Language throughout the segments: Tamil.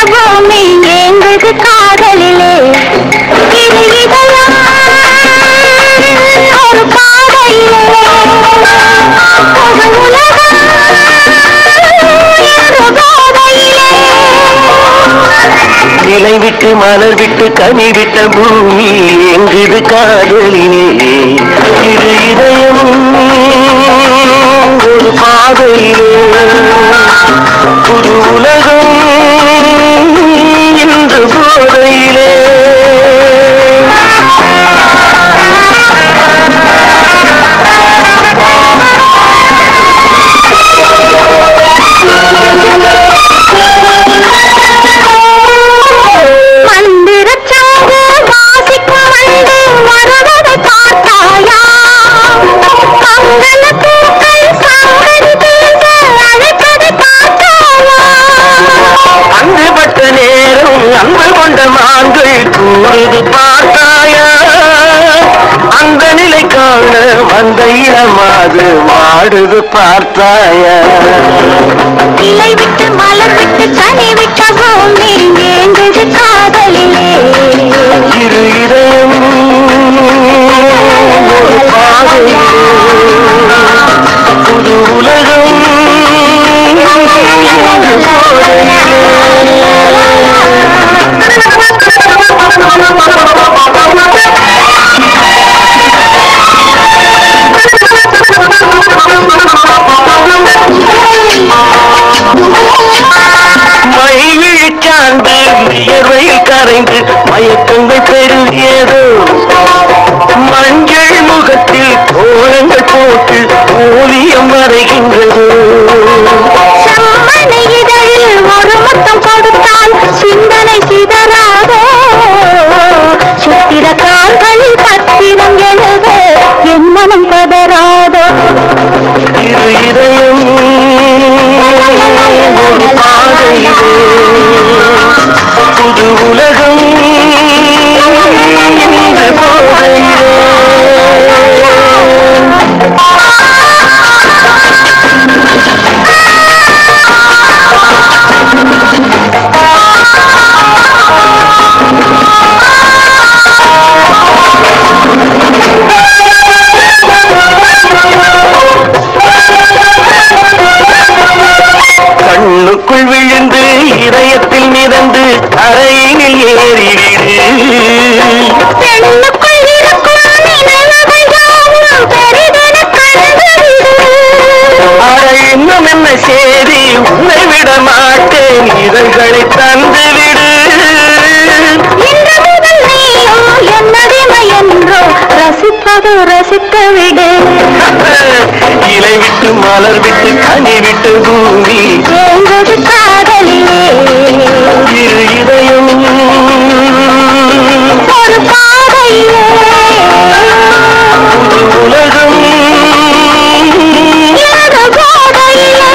பூமி எங்குது காதலிலே இது இதயம் ஒரு பாதையிலே ஒரு உலகம் என்று போதையிலே இலை விட்டு மலர் விட்டு கனி விட்ட பூமி எங்குது காதலினே இது இதயம் ஒரு பாதையிலே புது உலகம் இன்று போதையிலே மந்திரச்சாங்கு வாசிக்கும் வண்டு வருவதை பார்த்தாயா மங்கள பூக்கள் சங்கடி பேச அழைப்பதை பார்த்தாயா அன்புபட்ட நேரம் அன்பு கொண்ட மான்கள் கூறுது பார்த்தாயா அந்த நிலை காண வந்த இளமாது வாடுது பார்த்தாயா இலை விட்டு மலர் விட்டு கனி விட்ட பூமி ஏங்குது காதலிலே இரு இதயம் ஒரு பாதையிலே புது உலகம் இன்று போதையிலே. மைவிழிச்சார்ந்து வியர்வையில் கரைந்து மயக்கங்கள் பெருகியதோ மஞ்சள் முகத்தில் கோலங்கள் போட்டு ஓவியம் வரைகின்றது செம்மணி இதழில் ஒரு முத்தம் கொடுத்தால் சிந்தனை சிதறாதோ சித்திர கால்களில் பத்திரம் எழுத என் மனம் பதறாதோ இரு இதயம் ஒரு பாதையிலே புது உலகம் இன்று போதையிலே கண்ணுக்குள் விழுந்து இதயத்தில் மிதந்து கரையினில் ஏறிவிடு பெண்ணுக்குள் இருக்கும் நினைவுகள் யாவும் பெரிதென கண்டுவிடு அட இன்னும் என்ன சேரி உன்னை விட மாட்டேன் இதழ்களை தந்து விடு இன்று முதல் நீயும் என்னடிமை என்றோ ரசிப்பது ரசித்து விடு இலை விட்டு மலர் விட்டு கனி விட்டு பூமி ஏங்குது காதலிலே இரு இதயம் ஒரு பாதையிலே புது உலகம் எனது போதையிலே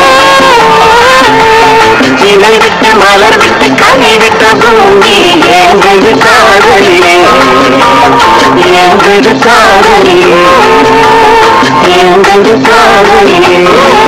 இலை விட்டு மலர் விட்டு கனி விட்ட பூமி எங்கது காதலிலே எங்கது காதலிலே எங்கது காதலிலே